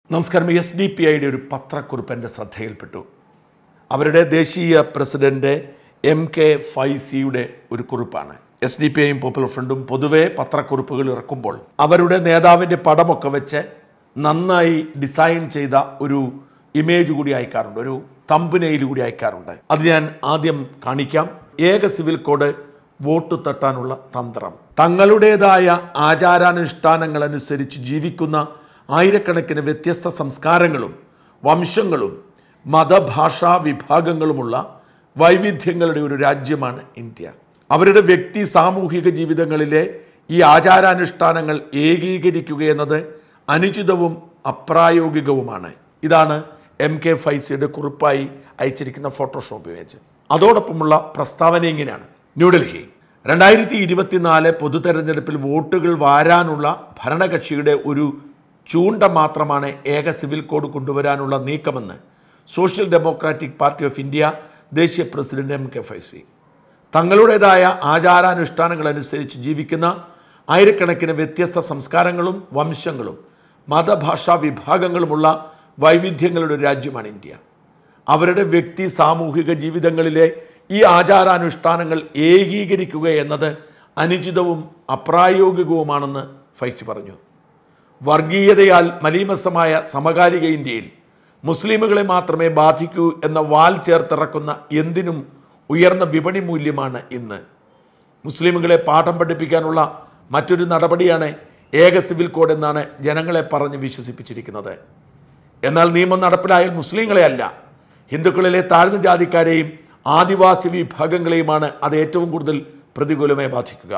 നമസ്കാരം S D P ഐയുടെ ഒരു പത്രക്കുറിപ്പ് എൻ്റെ ശ്രദ്ധയിൽപ്പെട്ടു അവരുടെ ദേശീയ പ്രസിഡന്റ് എം കെ ഫൈസിയുടെ ഒരു കുറിപ്പാണ് എസ് ഡി പി ഐയും പോപ്പുലർ ഫ്രണ്ടും പൊതുവെ പത്രക്കുറിപ്പുകൾ ഇറക്കുമ്പോൾ അവരുടെ നേതാവിൻ്റെ പടമൊക്കെ വെച്ച് നന്നായി ഡിസൈൻ ചെയ്ത ഒരു ഇമേജ് കൂടി അയക്കാറുണ്ട് ഒരു തമ്പുനെയിൽ കൂടി അയക്കാറുണ്ട് അത് ഞാൻ ആദ്യം കാണിക്കാം ഏക സിവിൽ കോഡ് വോട്ട് തട്ടാനുള്ള തന്ത്രം തങ്ങളുടേതായ ആചാരാനുഷ്ഠാനങ്ങൾ അനുസരിച്ച് ജീവിക്കുന്ന ആയിരക്കണക്കിന് വ്യത്യസ്ത സംസ്കാരങ്ങളും വംശങ്ങളും മതഭാഷാ വിഭാഗങ്ങളുമുള്ള വൈവിധ്യങ്ങളുടെ ഒരു രാജ്യമാണ് ഇന്ത്യ അവരുടെ വ്യക്തി സാമൂഹിക ജീവിതങ്ങളിലെ ഈ ആചാരാനുഷ്ഠാനങ്ങൾ ഏകീകരിക്കുക എന്നത് അനുചിതവും അപ്രായോഗികവുമാണ് ഇതാണ് എം കെ ഫൈസിയുടെ കുറിപ്പായി അയച്ചിരിക്കുന്ന ഫോട്ടോഷോപ്പ് ഇമേജ് അതോടൊപ്പമുള്ള പ്രസ്താവന ഇങ്ങനെയാണ് ന്യൂഡൽഹി രണ്ടായിരത്തി ഇരുപത്തിനാല് പൊതു തെരഞ്ഞെടുപ്പിൽ വോട്ടുകൾ വാരാനുള്ള ഭരണകക്ഷിയുടെ ഒരു ചൂണ്ട മാത്രമാണ് ഏക സിവിൽ കോഡ് കൊണ്ടുവരാനുള്ള നീക്കമെന്ന് Social Democratic Party of India ദേശീയ പ്രസിഡന്റ് എം കെ ഫൈസി തങ്ങളുടേതായ ആചാരാനുഷ്ഠാനങ്ങൾ അനുസരിച്ച് ജീവിക്കുന്ന ആയിരക്കണക്കിന് വ്യത്യസ്ത സംസ്കാരങ്ങളും വംശങ്ങളും മതഭാഷാ വിഭാഗങ്ങളുമുള്ള വൈവിധ്യങ്ങളുടെ ഒരു രാജ്യമാണ് ഇന്ത്യ അവരുടെ വ്യക്തി സാമൂഹിക ജീവിതങ്ങളിലെ ഈ ആചാരാനുഷ്ഠാനങ്ങൾ ഏകീകരിക്കുക എന്നത് അനുചിതവും അപ്രായോഗികവുമാണെന്ന് ഫൈസി പറഞ്ഞു വർഗീയതയാൽ മലീമസമായ സമകാലിക ഇന്ത്യയിൽ മുസ്ലിമുകളെ മാത്രമേ ബാധിക്കൂ എന്ന വാൽ ചേർത്തിറക്കുന്ന എന്തിനും ഉയർന്ന വിപണി മൂല്യമാണ് ഇന്ന് മുസ്ലിമുകളെ പാഠം പഠിപ്പിക്കാനുള്ള മറ്റൊരു നടപടിയാണ് ഏക സിവിൽ കോഡ് എന്നാണ് ജനങ്ങളെ പറഞ്ഞ് വിശ്വസിപ്പിച്ചിരിക്കുന്നത് എന്നാൽ നിയമം നടപ്പിലായാൽ മുസ്ലിങ്ങളെ അല്ല ഹിന്ദുക്കളിലെ താഴ്ന്ന ജാതിക്കാരെയും ആദിവാസി വിഭാഗങ്ങളെയുമാണ് അത് ഏറ്റവും കൂടുതൽ പ്രതികൂലമായി ബാധിക്കുക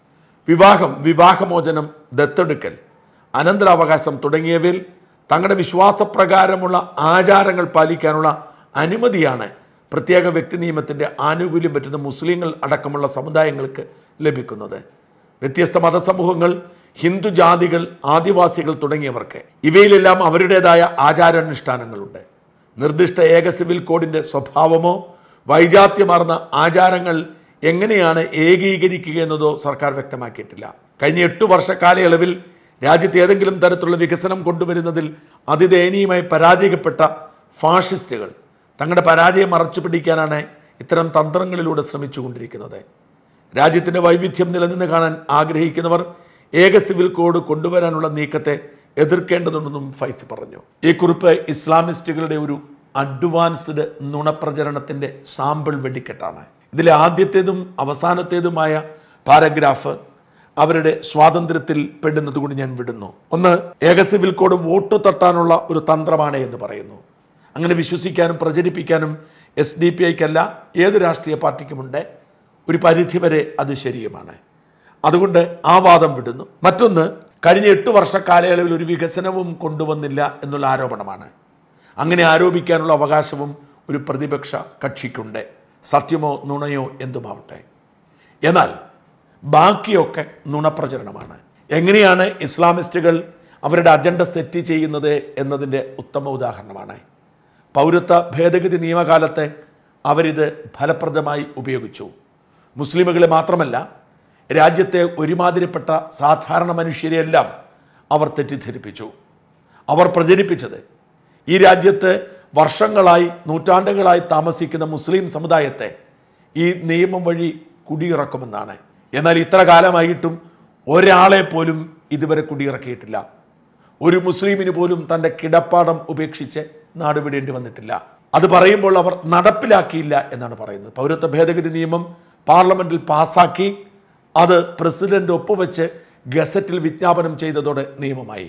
വിവാഹം വിവാഹമോചനം ദത്തെടുക്കൽ അനന്തരാവകാശം തുടങ്ങിയവയിൽ തങ്ങളുടെ വിശ്വാസപ്രകാരമുള്ള ആചാരങ്ങൾ പാലിക്കാനുള്ള അനുമതിയാണ് പ്രത്യേക വ്യക്തി നിയമത്തിൻ്റെ ആനുകൂല്യം പറ്റുന്ന മുസ്ലിങ്ങൾ അടക്കമുള്ള സമുദായങ്ങൾക്ക് ലഭിക്കുന്നത് വ്യത്യസ്ത മതസമൂഹങ്ങൾ ഹിന്ദു ജാതികൾ ആദിവാസികൾ തുടങ്ങിയവർക്ക് ഇവയിലെല്ലാം അവരുടേതായ ആചാരാനുഷ്ഠാനങ്ങളുണ്ട് നിർദ്ദിഷ്ട ഏക സിവിൽ കോഡിൻ്റെ സ്വഭാവമോ വൈജാത്യമാർന്ന ആചാരങ്ങൾ എങ്ങനെയാണ് ഏകീകരിക്കുക എന്നതോ സർക്കാർ വ്യക്തമാക്കിയിട്ടില്ല കഴിഞ്ഞ എട്ടു വർഷ കാലയളവിൽ രാജ്യത്ത് ഏതെങ്കിലും തരത്തിലുള്ള വികസനം കൊണ്ടുവരുന്നതിൽ അതിദയനീയമായി പരാജയപ്പെട്ട ഫാഷിസ്റ്റുകൾ തങ്ങളുടെ പരാജയം മറച്ചു പിടിക്കാനാണ് ഇത്തരം തന്ത്രങ്ങളിലൂടെ ശ്രമിച്ചുകൊണ്ടിരിക്കുന്നത് രാജ്യത്തിൻ്റെ വൈവിധ്യം നിലനിന്ന് കാണാൻ ആഗ്രഹിക്കുന്നവർ ഏക സിവിൽ കോഡ് കൊണ്ടുവരാനുള്ള നീക്കത്തെ എതിർക്കേണ്ടതുണ്ടെന്നും ഫൈസി പറഞ്ഞു ഈ കുറിപ്പ് ഇസ്ലാമിസ്റ്റുകളുടെ ഒരു അഡ്വാൻസ്ഡ് നുണപ്രചരണത്തിൻ്റെ സാമ്പിൾ വെടിക്കെട്ടാണ് ഇതിലെ ആദ്യത്തേതും അവസാനത്തേതുമായ പാരഗ്രാഫ് അവരുടെ സ്വാതന്ത്ര്യത്തിൽ പെടുന്നത് കൊണ്ട് ഞാൻ വിടുന്നു ഒന്ന് ഏക സിവിൽ കോഡ് വോട്ട് തട്ടാനുള്ള ഒരു തന്ത്രമാണ് എന്ന് പറയുന്നു അങ്ങനെ വിശ്വസിക്കാനും പ്രചരിപ്പിക്കാനും എസ് ഡി പി ഐക്കല്ല ഏത് രാഷ്ട്രീയ പാർട്ടിക്കുമുണ്ട് ഒരു പരിധിവരെ അത് ശരിയുമാണ് അതുകൊണ്ട് ആ വാദം വിടുന്നു മറ്റൊന്ന് കഴിഞ്ഞ എട്ട് വർഷ കാലയളവിൽ ഒരു വികസനവും കൊണ്ടുവന്നില്ല എന്നുള്ള ആരോപണമാണ് അങ്ങനെ ആരോപിക്കാനുള്ള അവകാശവും ഒരു പ്രതിപക്ഷ കക്ഷിക്കുണ്ട് സത്യമോ നുണയോ എന്തുമാവട്ടെ എന്നാൽ ബാക്കിയൊക്കെ നുണപ്രചരണമാണ് എങ്ങനെയാണ് ഇസ്ലാമിസ്റ്റുകൾ അവരുടെ അജണ്ട സെറ്റ് ചെയ്യുന്നത് എന്നതിൻ്റെ ഉത്തമ ഉദാഹരണമാണ് പൗരത്വ ഭേദഗതി നിയമകാലത്തെ അവരിത് ഫലപ്രദമായി ഉപയോഗിച്ചു മുസ്ലിമുകളെ മാത്രമല്ല രാജ്യത്തെ ഒരുമാതിരിപ്പെട്ട സാധാരണ മനുഷ്യരെയെല്ലാം അവർ തെറ്റിദ്ധരിപ്പിച്ചു അവർ പ്രചരിപ്പിച്ചത് ഈ രാജ്യത്ത് വർഷങ്ങളായി നൂറ്റാണ്ടുകളായി താമസിക്കുന്ന മുസ്ലിം സമുദായത്തെ ഈ നിയമം വഴി കുടിയിറക്കുമെന്നാണ് എന്നാൽ ഇത്ര കാലമായിട്ടും ഒരാളെ പോലും ഇതുവരെ കുടിയിറക്കിയിട്ടില്ല ഒരു മുസ്ലിമിന് പോലും തൻ്റെ കിടപ്പാടം ഉപേക്ഷിച്ച് നാടുവിടേണ്ടി വന്നിട്ടില്ല അത് പറയുമ്പോൾ അവർ നടപ്പിലാക്കിയില്ല എന്നാണ് പറയുന്നത് പൗരത്വ ഭേദഗതി നിയമം പാർലമെന്റിൽ പാസാക്കി അത് പ്രസിഡന്റ് ഒപ്പുവെച്ച് ഗസറ്റിൽ വിജ്ഞാപനം ചെയ്തതോടെ നിയമമായി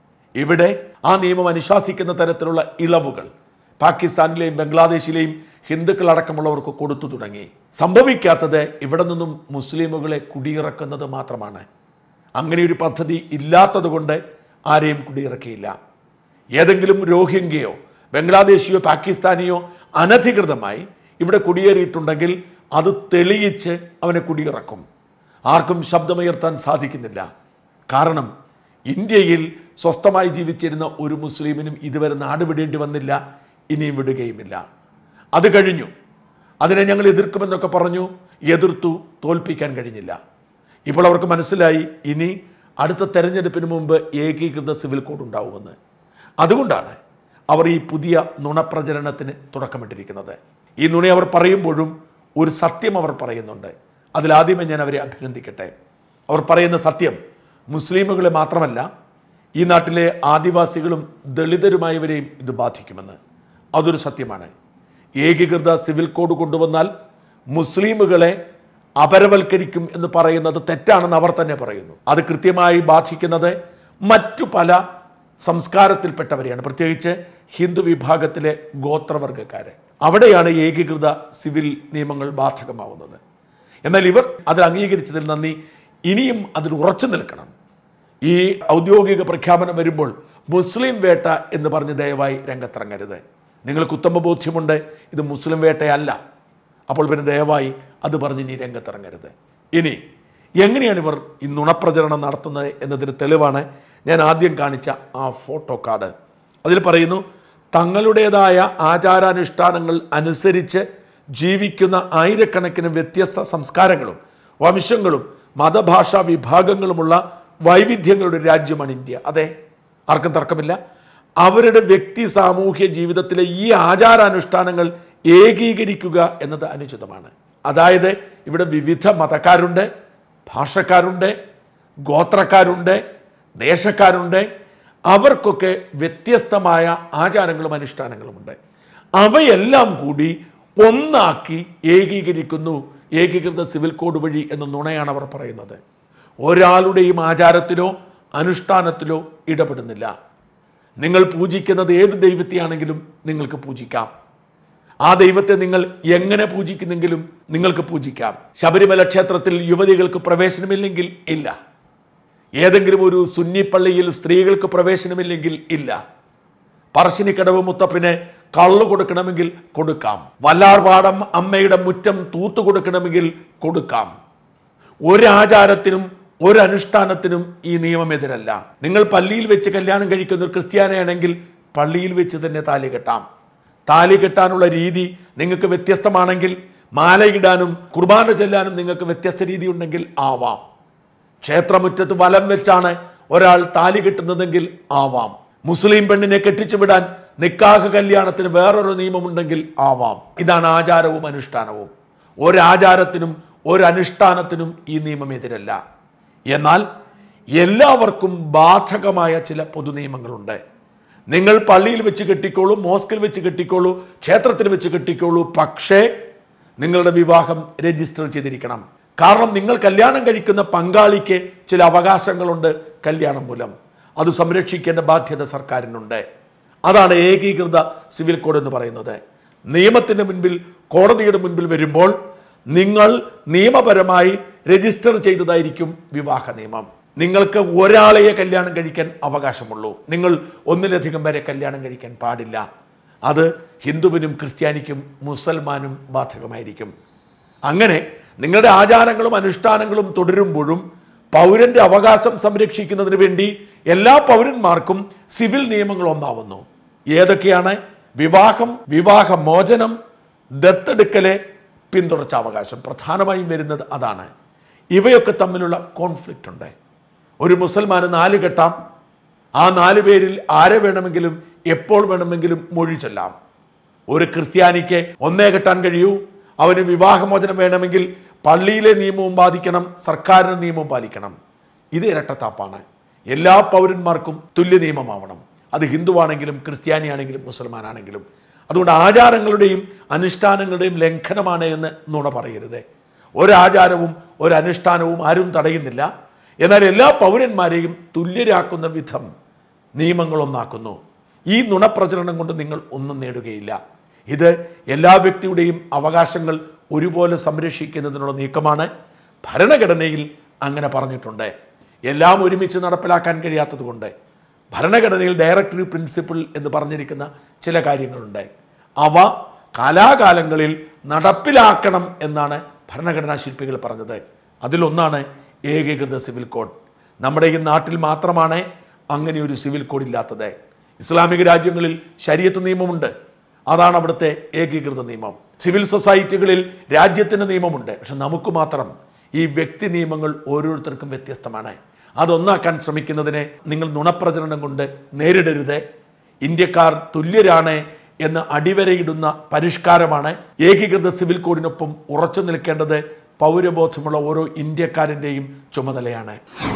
ഇവിടെ ആ നിയമം അനുശാസിക്കുന്ന തരത്തിലുള്ള ഇളവുകൾ പാകിസ്ഥാനിലെയും ബംഗ്ലാദേശിലെയും ഹിന്ദുക്കൾ അടക്കമുള്ളവർക്ക് കൊടുത്തു തുടങ്ങി സംഭവിക്കാത്തത് ഇവിടെ നിന്നും മുസ്ലിമുകളെ കുടിയിറക്കുന്നത് മാത്രമാണ് അങ്ങനെ ഒരു പദ്ധതി ഇല്ലാത്തത് കൊണ്ട് ആരെയും കുടിയിറക്കിയില്ല ഏതെങ്കിലും രോഹിംഗ്യയോ ബംഗ്ലാദേശിയോ പാകിസ്ഥാനിയോ അനധികൃതമായി ഇവിടെ കുടിയേറിയിട്ടുണ്ടെങ്കിൽ അത് തെളിയിച്ച് അവനെ കുടിയിറക്കും ആർക്കും ശബ്ദമുയർത്താൻ സാധിക്കുന്നില്ല കാരണം ഇന്ത്യയിൽ സ്വസ്ഥമായി ജീവിച്ചിരുന്ന ഒരു മുസ്ലിമിനും ഇതുവരെ നാട് വിടേണ്ടി വന്നില്ല ഇനിയും വിടുകയുമില്ല അത് കഴിഞ്ഞു അതിനെ ഞങ്ങൾ എതിർക്കുമെന്നൊക്കെ പറഞ്ഞു എതിർത്തു തോൽപ്പിക്കാൻ കഴിഞ്ഞില്ല ഇപ്പോൾ അവർക്ക് മനസ്സിലായി ഇനി അടുത്ത തെരഞ്ഞെടുപ്പിന് മുമ്പ് ഏകീകൃത സിവിൽ കോഡ് ഉണ്ടാവുമെന്ന് അതുകൊണ്ടാണ് അവർ ഈ പുതിയ നുണപ്രചരണത്തിന് തുടക്കമിട്ടിരിക്കുന്നത് ഈ നുണ അവർ പറയുമ്പോഴും ഒരു സത്യം അവർ പറയുന്നുണ്ട് അതിലാദ്യമേ ഞാൻ അവരെ അഭിനന്ദിക്കട്ടെ അവർ പറയുന്ന സത്യം മുസ്ലിമുകളെ മാത്രമല്ല ഈ നാട്ടിലെ ആദിവാസികളും ദളിതരുമായവരെയും ഇത് ബാധിക്കുമെന്ന് അതൊരു സത്യമാണ് ഏകീകൃത സിവിൽ കോഡ് കൊണ്ടുവന്നാൽ മുസ്ലിമുകളെ അപരവൽക്കരിക്കും എന്ന് പറയുന്നത് തെറ്റാണെന്ന് അവർ തന്നെ പറയുന്നു അത് കൃത്യമായി ബാധിക്കുന്നത് മറ്റു പല സംസ്കാരത്തിൽപ്പെട്ടവരെയാണ് പ്രത്യേകിച്ച് ഹിന്ദു വിഭാഗത്തിലെ ഗോത്രവർഗക്കാരെ അവിടെയാണ് ഏകീകൃത സിവിൽ നിയമങ്ങൾ ബാധകമാവുന്നത് എന്നാൽ ഇവർ അത് അംഗീകരിച്ചതിൽ നന്ദി ഇനിയും അതിൽ ഉറച്ചു നിൽക്കണം ഈ ഔദ്യോഗിക പ്രഖ്യാപനം വരുമ്പോൾ മുസ്ലിം വേട്ട എന്ന് പറഞ്ഞ് ദയവായി രംഗത്തിറങ്ങരുത് നിങ്ങൾക്ക് ഉത്തമ ബോധ്യമുണ്ട് ഇത് മുസ്ലിം വേട്ടയല്ല അപ്പോൾ പിന്നെ ദയവായി അത് പറഞ്ഞ് ഇനി രംഗത്തിറങ്ങരുത് ഇനി എങ്ങനെയാണ് ഇവർ ഈ നുണപ്രചരണം നടത്തുന്നത് എന്നതിന് തെളിവാണ് ഞാൻ ആദ്യം കാണിച്ച ആ ഫോട്ടോ കാർഡ് അതിൽ പറയുന്നു തങ്ങളുടേതായ ആചാരാനുഷ്ഠാനങ്ങൾ അനുസരിച്ച് ജീവിക്കുന്ന ആയിരക്കണക്കിന് വ്യത്യസ്ത സംസ്കാരങ്ങളും വംശങ്ങളും മതഭാഷാ വിഭാഗങ്ങളുമുള്ള വൈവിധ്യങ്ങളുടെ ഒരു രാജ്യമാണ് ഇന്ത്യ അതെ ആർക്കും തർക്കമില്ല അവരുടെ വ്യക്തി സാമൂഹ്യ ജീവിതത്തിലെ ഈ ആചാരാനുഷ്ഠാനങ്ങൾ ഏകീകരിക്കുക എന്നത് അനുചിതമാണ് അതായത് ഇവിടെ വിവിധ മതക്കാരുണ്ട് ഭാഷക്കാരുണ്ട് ഗോത്രക്കാരുണ്ട് ദേശക്കാരുണ്ട് അവർക്കൊക്കെ വ്യത്യസ്തമായ ആചാരങ്ങളും അനുഷ്ഠാനങ്ങളുമുണ്ട് അവയെല്ലാം കൂടി ഒന്നാക്കി ഏകീകരിക്കുന്നു ഏകീകൃത സിവിൽ കോഡ് വഴി എന്ന നുണയാണ് അവർ പറയുന്നത് ഒരാളുടെയും ആചാരത്തിലോ അനുഷ്ഠാനത്തിലോ ഇടപെടുന്നില്ല നിങ്ങൾ പൂജിക്കുന്നത് ഏത് ദൈവത്തെയാണെങ്കിലും നിങ്ങൾക്ക് പൂജിക്കാം ആ ദൈവത്തെ നിങ്ങൾ എങ്ങനെ പൂജിക്കുന്നെങ്കിലും നിങ്ങൾക്ക് പൂജിക്കാം ശബരിമല ക്ഷേത്രത്തിൽ യുവതികൾക്ക് പ്രവേശനമില്ലെങ്കിൽ ഇല്ല ഏതെങ്കിലും ഒരു സുന്നി പള്ളിയിൽ സ്ത്രീകൾക്ക് പ്രവേശനമില്ലെങ്കിൽ ഇല്ല പറശ്ശിനിക്കടവ് മുത്തപ്പിന് കള്ളു കൊടുക്കണമെങ്കിൽ കൊടുക്കാം വല്ലാർപാടം അമ്മയുടെ മുറ്റം തൂത്തു കൊടുക്കണമെങ്കിൽ കൊടുക്കാം ഒരാചാരത്തിനും ഒരനുഷ്ഠാനത്തിനും ഈ നിയമം എതിരല്ല നിങ്ങൾ പള്ളിയിൽ വെച്ച് കല്യാണം കഴിക്കുന്ന ഒരു ക്രിസ്ത്യാനിയാണെങ്കിൽ പള്ളിയിൽ വെച്ച് തന്നെ താലി കെട്ടാം താലി കെട്ടാനുള്ള രീതി നിങ്ങൾക്ക് വ്യത്യസ്തമാണെങ്കിൽ മാലയിടാനും കുർബാന ചെല്ലാനും നിങ്ങൾക്ക് വ്യത്യസ്ത രീതി ഉണ്ടെങ്കിൽ ആവാം ക്ഷേത്രമുറ്റത്ത് വലം വെച്ചാണ് ഒരാൾ താലി കെട്ടുന്നതെങ്കിൽ ആവാം മുസ്ലിം പെണ്ണിനെ കെട്ടിച്ചു വിടാൻ നിക്കാഹ് കല്യാണത്തിന് വേറൊരു നിയമമുണ്ടെങ്കിൽ ആവാം ഇതാണ് ആചാരവും അനുഷ്ഠാനവും ഒരാചാരത്തിനും ഒരനുഷ്ഠാനത്തിനും ഈ നിയമം എതിരല്ല എന്നാൽ എല്ലാവർക്കും ബാധകമായ ചില പൊതു നിയമങ്ങളുണ്ട് നിങ്ങൾ പള്ളിയിൽ വെച്ച് കെട്ടിക്കോളൂ മോസ്കിൽ വെച്ച് കെട്ടിക്കോളൂ ക്ഷേത്രത്തിൽ വെച്ച് കെട്ടിക്കോളൂ പക്ഷേ നിങ്ങളുടെ വിവാഹം രജിസ്റ്റർ ചെയ്തിരിക്കണം കാരണം നിങ്ങൾ കല്യാണം കഴിക്കുന്ന പങ്കാളിക്ക് ചില അവകാശങ്ങളുണ്ട് കല്യാണം മൂലം അത് സംരക്ഷിക്കേണ്ട ബാധ്യത സർക്കാരിനുണ്ട് അതാണ് ഏകീകൃത സിവിൽ കോഡ് എന്ന് പറയുന്നത് നിയമത്തിന് മുൻപിൽ കോടതിയുടെ മുൻപിൽ വരുമ്പോൾ നിങ്ങൾ നിയമപരമായി രജിസ്റ്റർ ചെയ്തതായിരിക്കും വിവാഹ നിയമം നിങ്ങൾക്ക് ഒരാളെയെ കല്യാണം കഴിക്കാൻ അവകാശമുള്ളൂ നിങ്ങൾ ഒന്നിലധികം പേരെ കല്യാണം കഴിക്കാൻ പാടില്ല അത് ഹിന്ദുവിനും ക്രിസ്ത്യാനിക്കും മുസൽമാനും ബാധകമായിരിക്കും അങ്ങനെ നിങ്ങളുടെ ആചാരങ്ങളും അനുഷ്ഠാനങ്ങളും തുടരുമ്പോഴും പൗരന്റെ അവകാശം സംരക്ഷിക്കുന്നതിന് വേണ്ടി എല്ലാ പൗരന്മാർക്കും സിവിൽ നിയമങ്ങൾ ഒന്നാവുന്നു ഏതൊക്കെയാണ് വിവാഹം വിവാഹമോചനം ദത്തെടുക്കലെ പിന്തുടർച്ച അവകാശം പ്രധാനമായും വരുന്നത് അതാണ് ഇവയൊക്കെ തമ്മിലുള്ള കോൺഫ്ലിക്റ്റ് ഉണ്ട് ഒരു മുസൽമാന് നാല് കെട്ടാം ആ നാല് പേരിൽ ആരെ വേണമെങ്കിലും എപ്പോൾ വേണമെങ്കിലും മൊഴി ചൊല്ലാം ഒരു ക്രിസ്ത്യാനിക്ക് ഒന്നേ കെട്ടാൻ കഴിയൂ അവന് വിവാഹമോചനം വേണമെങ്കിൽ പള്ളിയിലെ നിയമവും ബാധിക്കണം സർക്കാരിന്റെ നിയമവും പാലിക്കണം ഇത് ഇരട്ടത്താപ്പാണ് എല്ലാ പൗരന്മാർക്കും തുല്യ നിയമമാവണം അത് ഹിന്ദുവാണെങ്കിലും ക്രിസ്ത്യാനിയാണെങ്കിലും മുസൽമാനാണെങ്കിലും അതുകൊണ്ട് ആചാരങ്ങളുടെയും അനുഷ്ഠാനങ്ങളുടെയും ലംഘനമാണ് എന്ന് നുണ പറയരുത് ഒരാചാരവും ഒരനുഷ്ഠാനവും ആരും തടയുന്നില്ല എന്നാൽ എല്ലാ പൗരന്മാരെയും തുല്യരാക്കുന്ന വിധം നിയമങ്ങൾ ഒന്നാക്കുന്നു ഈ നുണപ്രചരണം കൊണ്ട് നിങ്ങൾ ഒന്നും നേടുകയില്ല ഇത് എല്ലാ വ്യക്തിയുടെയും അവകാശങ്ങൾ ഒരുപോലെ സംരക്ഷിക്കുന്നതിനുള്ള നീക്കമാണ് ഭരണഘടനയിൽ അങ്ങനെ പറഞ്ഞിട്ടുണ്ട് എല്ലാം ഒരുമിച്ച് നടപ്പിലാക്കാൻ കഴിയാത്തതുകൊണ്ട് ഭരണഘടനയിൽ ഡയറക്ടറി പ്രിൻസിപ്പിൾ എന്ന് പറഞ്ഞിരിക്കുന്ന ചില കാര്യങ്ങളുണ്ട് അവ കാലാകാലങ്ങളിൽ നടപ്പിലാക്കണം എന്നാണ് ഭരണഘടനാ ശില്പികൾ പറഞ്ഞത് അതിലൊന്നാണ് ഏകീകൃത സിവിൽ കോഡ് നമ്മുടെ ഈ നാട്ടിൽ മാത്രമാണ് അങ്ങനെ ഒരു സിവിൽ കോഡ് ഇല്ലാത്തത് ഇസ്ലാമിക രാജ്യങ്ങളിൽ ശരീരത്ത് നിയമമുണ്ട് അതാണ് അവിടുത്തെ ഏകീകൃത നിയമം സിവിൽ സൊസൈറ്റികളിൽ രാജ്യത്തിന് നിയമമുണ്ട് പക്ഷെ നമുക്ക് മാത്രം ഈ വ്യക്തി നിയമങ്ങൾ ഓരോരുത്തർക്കും വ്യത്യസ്തമാണ് അതൊന്നാക്കാൻ ശ്രമിക്കുന്നതിനെ നിങ്ങൾ നുണപ്രചരണം കൊണ്ട് നേരിടരുത് ഇന്ത്യക്കാർ തുല്യരാണ് എന്ന് അടിവരയിടുന്ന പരിഷ്കാരമാണ് ഏകീകൃത സിവിൽ കോഡിനൊപ്പം ഉറച്ചു നിൽക്കേണ്ടത് പൗരബോധമുള്ള ഓരോ ഇന്ത്യക്കാരൻ്റെയും ചുമതലയാണ്